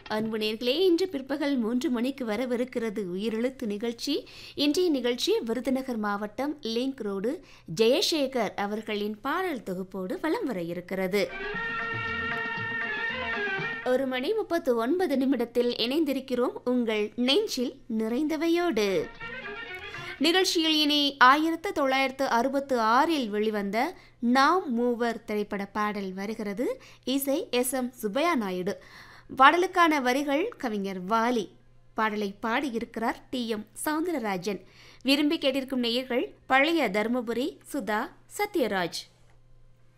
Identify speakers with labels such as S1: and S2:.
S1: அன்பு நேர்களே இன்று பிற்பகல் மூன்று மணிக்கு வரவிருக்கிறது உயிரெழுத்து நிகழ்ச்சி இன்றைய நிகழ்ச்சி விருதுநகர் மாவட்டம் லிங்க் ரோடு ஜெயசேகர் அவர்களின் பாடல் தொகுப்போடு வலம் வர இருக்கிறது ஒரு மணி முப்பத்து ஒன்பது நிமிடத்தில் இணைந்திருக்கிறோம் உங்கள் நெஞ்சில் நிறைந்தவையோடு நிகழ்ச்சியில் இனி ஆயிரத்து தொள்ளாயிரத்து அறுபத்து ஆறில் வெளிவந்த நாம் மூவர் திரைப்பட பாடல் வருகிறது இசை எஸ் எம் சுப்பையா நாயுடு பாடலுக்கான வரிகள் கவிஞர் வாலி பாடலை பாடியிருக்கிறார் டி எம் சவுந்தரராஜன் விரும்பி கேட்டிருக்கும் நேயர்கள் பழைய தருமபுரி சுதா சத்யராஜ்